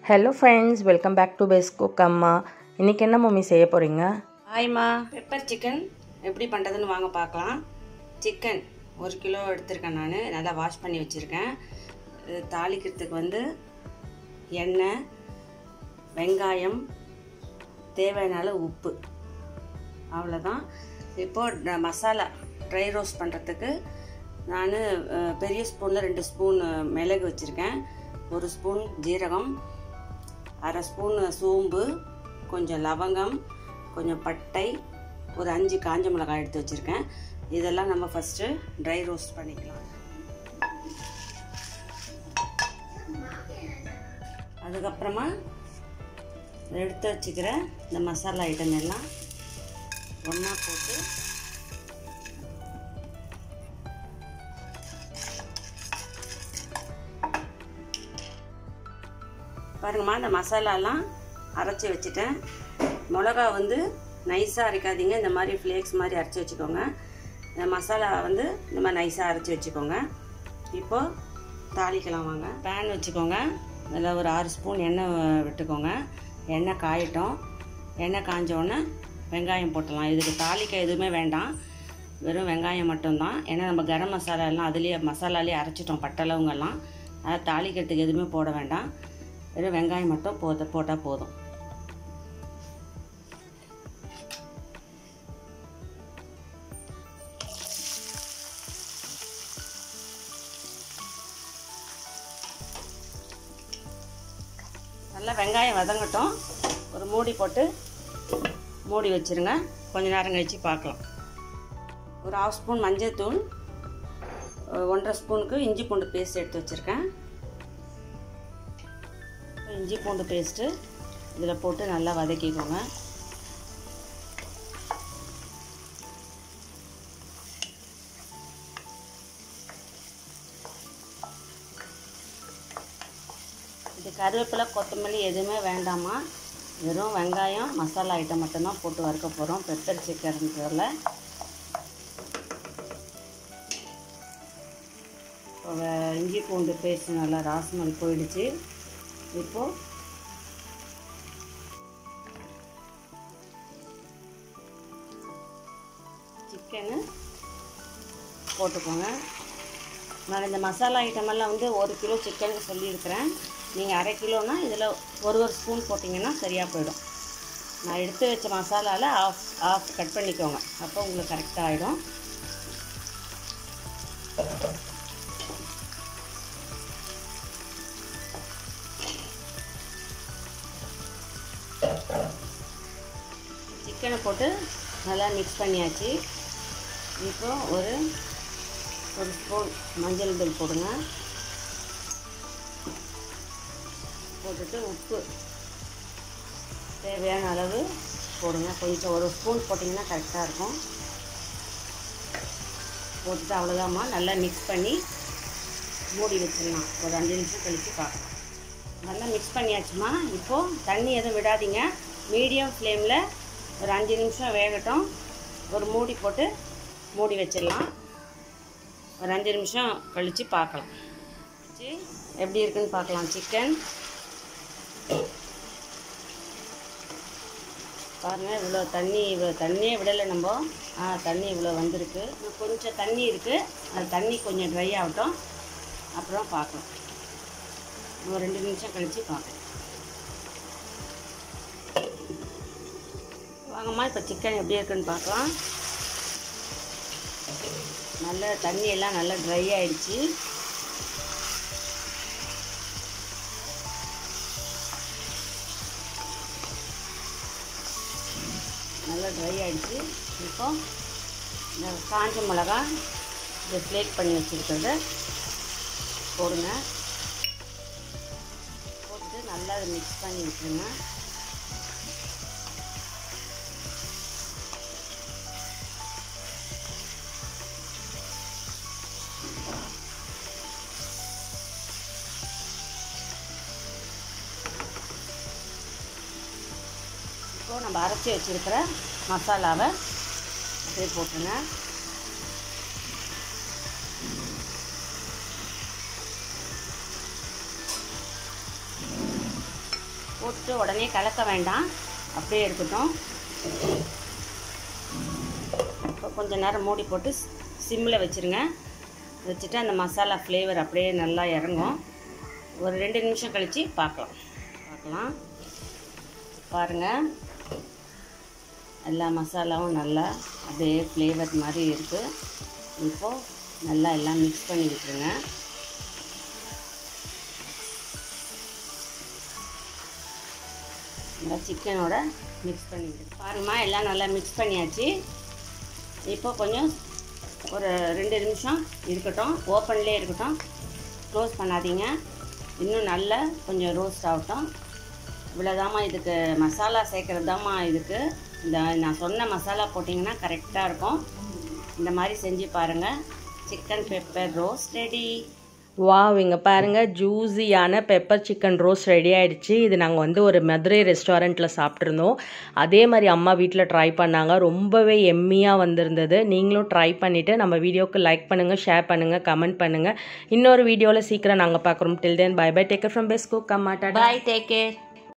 hello friends welcome back to best cook அம்மா இன்றைக்கி என்ன மம்மி செய்ய போகிறீங்க ஹாய்மா பெப்பர் சிக்கன் எப்படி பண்ணுறதுன்னு வாங்க பார்க்கலாம் சிக்கன் ஒரு கிலோ எடுத்திருக்கேன் நான் நல்லா வாஷ் பண்ணி வச்சுருக்கேன் இது தாளிக்கிறதுக்கு வந்து எண்ணெய் வெங்காயம் தேவையான அளவு உப்பு அவ்வளோதான் இப்போ ட- மசாலா ட்ரை ரோஸ்ட் பண்ணுறதுக்கு நான் பெரிய ஸ்பூனில் ரெண்டு ஸ்பூன் மிளகு வச்சுருக்கேன் ஒரு ஸ்பூன் ஜீரகம் அரை ஸ்பூன் சோம்பு கொஞ்சம் லவங்கம் கொஞ்சம் பட்டை ஒரு அஞ்சு காஞ்ச மிளகாய் எடுத்து வச்சுருக்கேன் இதெல்லாம் நம்ம ஃபஸ்ட்டு ட்ரை ரோஸ்ட் பண்ணிக்கலாம் அதுக்கப்புறமா எடுத்து வச்சுக்கிற இந்த மசாலா ஐட்டம் எல்லாம் ஒன்றா போட்டு பாருங்கம்மா இந்த மசாலாலாம் அரைச்சி வச்சுட்டேன் மிளகா வந்து நைஸாக அரைக்காதீங்க இந்த மாதிரி ஃப்ளேக்ஸ் மாதிரி அரைச்சி வச்சுக்கோங்க இந்த மசாலா வந்து இந்த மாதிரி நைஸாக அரைச்சி வச்சுக்கோங்க இப்போது தாளிக்கலாம் வாங்க பேன் வச்சுக்கோங்க அதில் ஒரு ஆறு ஸ்பூன் எண்ணெய் விட்டுக்கோங்க எண்ணெய் காயட்டும் எண்ணெய் காஞ்ச உடனே வெங்காயம் போட்டலாம் இதுக்கு தாளிக்க எதுவுமே வேண்டாம் வெறும் வெங்காயம் மட்டும்தான் ஏன்னா நம்ம கரம் மசாலா எல்லாம் அதுலேயே மசாலாலேயே அரைச்சிட்டோம் பட்டை லவங்கெல்லாம் அதை தாளிக்கிறதுக்கு எதுவுமே போட வேண்டாம் வெறும் வெங்காயம் மட்டும் போத போட்டால் போதும் நல்லா வெங்காயம் வதங்கட்டும் ஒரு மூடி போட்டு மூடி வச்சிருங்க கொஞ்ச நேரம் கழித்து பார்க்கலாம் ஒரு ஹாஃப் ஸ்பூன் மஞ்சள் தூள் ஒன்றரை ஸ்பூனுக்கு இஞ்சி பூண்டு பேஸ்ட் எடுத்து வச்சுருக்கேன் இஞ்சி பூண்டு பேஸ்ட்டு இதில் போட்டு நல்லா வதக்கிக்கோங்க இது கருவேப்பிலை கொத்தமல்லி எதுவுமே வேண்டாமா வெறும் வெங்காயம் மசாலா ஐட்டம் மட்டும்தான் போட்டு வறுக்க போகிறோம் பெப்பர் சிக்கன்றதில் இஞ்சி பூண்டு பேஸ்ட் நல்லா ராஸ்மல் போயிடுச்சு இப்போது சிக்கனு போட்டுக்கோங்க நான் இந்த மசாலா ஐட்டமெல்லாம் வந்து ஒரு கிலோ சிக்கனுக்கு சொல்லியிருக்கிறேன் நீங்கள் அரை கிலோனா இதில் ஒரு ஒரு ஸ்பூன் போட்டிங்கன்னா சரியாக போயிடும் நான் எடுத்து வச்ச மசாலாவில் ஆஃப் ஆஃப் கட் பண்ணிக்கோங்க அப்போ உங்களுக்கு கரெக்டாக ஆகிடும் சிக்கனை போட்டு நல்லா மிக்ஸ் பண்ணியாச்சு இப்போ ஒரு ஒரு ஸ்பூன் மஞ்சள் தூள் போடுங்க போட்டுட்டு உப்பு தேவையான அளவு போடுங்க கொஞ்சம் ஒரு ஸ்பூன் போட்டிங்கன்னா கரெக்டாக இருக்கும் போட்டுட்டு அவ்வளோதாம்மா நல்லா மிக்ஸ் பண்ணி மூடி வச்சிடலாம் ஒரு அஞ்சு நிமிஷம் கழித்து பார்க்கலாம் நல்லா மிக்ஸ் பண்ணியாச்சுமா இப்போது தண்ணி எதுவும் விடாதீங்க மீடியம் ஃப்ளேமில் ஒரு அஞ்சு நிமிஷம் வேகட்டும் ஒரு மூடி போட்டு மூடி வச்சிடலாம் ஒரு அஞ்சு நிமிஷம் கழித்து பார்க்கலாம் வச்சு எப்படி இருக்குன்னு பார்க்கலாம் சிக்கன் பாருங்கள் இவ்வளோ தண்ணி இவ்வளோ தண்ணியே விடலை நம்ம ஆ தண்ணி இவ்வளோ வந்திருக்கு இன்னும் கொஞ்சம் தண்ணி இருக்குது அது தண்ணி கொஞ்சம் ட்ரை ஆகட்டும் அப்புறம் பார்க்கலாம் ஒரு ரெண்டு நிமிஷம் கழித்து பார்க்கலாம் வாங்கம்மா இப்போ சிக்கன் எப்படி இருக்குன்னு பார்க்கலாம் நல்ல தண்ணி எல்லாம் நல்லா ட்ரை ஆயிடுச்சு நல்லா ட்ரை ஆயிடுச்சு இப்போ இந்த காஞ்ச மிளகா இதை ஃப்ளேக் பண்ணி வச்சுருக்கிறத போடுங்க போட்டுட்டு நல்லா அதை மிக்ஸ் பண்ணி விட்டுருங்க இப்போ நம்ம அரைச்சி வச்சுருக்கிற மசாலாவை அப்படியே போட்டுருங்க போட்டு உடனே கலக்க வேண்டாம் அப்படியே இருக்கட்டும் இப்போ கொஞ்ச நேரம் மூடி போட்டு சிம்மில் வச்சுருங்க வச்சுட்டு அந்த மசாலா ஃப்ளேவர் அப்படியே நல்லா இறங்கும் ஒரு ரெண்டு நிமிஷம் கழித்து பார்க்கலாம் பார்க்கலாம் பாருங்கள் எல்லா மசாலாவும் நல்லா அப்படியே ஃப்ளேவர் மாதிரி இருக்குது இப்போது நல்லா எல்லாம் மிக்ஸ் பண்ணி விட்டுருங்க நல்லா சிக்கனோட மிக்ஸ் பண்ணி விட்டு பாருமா எல்லாம் நல்லா மிக்ஸ் பண்ணியாச்சு இப்போ கொஞ்சம் ஒரு ரெண்டு நிமிஷம் இருக்கட்டும் ஓப்பன்லேயே இருக்கட்டும் க்ளோஸ் பண்ணாதீங்க இன்னும் நல்லா கொஞ்சம் ரோஸ்ட் ஆகட்டும் இவ்வளோதாம்மா இதுக்கு மசாலா சேர்க்குறது தாம்மா இதுக்கு இந்த நான் சொன்ன மசாலா போட்டிங்கன்னா கரெக்டாக இருக்கும் இந்த மாதிரி செஞ்சு பாருங்கள் chicken pepper roast ready wow இங்கே பாருங்கள் ஜூஸியான பெப்பர் சிக்கன் ரோஸ்ட் ரெடி ஆயிடுச்சு இது நாங்கள் வந்து ஒரு மதுரை ரெஸ்டாரண்ட்டில் சாப்பிட்ருந்தோம் அதே மாதிரி அம்மா வீட்டில் ட்ரை பண்ணாங்க ரொம்பவே எம்மியாக வந்திருந்தது நீங்களும் ட்ரை பண்ணிவிட்டு நம்ம வீடியோக்கு லைக் பண்ணுங்கள் ஷேர் பண்ணுங்கள் கமெண்ட் பண்ணுங்கள் இன்னொரு வீடியோவில் சீக்கிரம் நாங்கள் பார்க்குறோம் till then bye bye take care from best cook அம்மா டாடா பாய் டேக் கேர்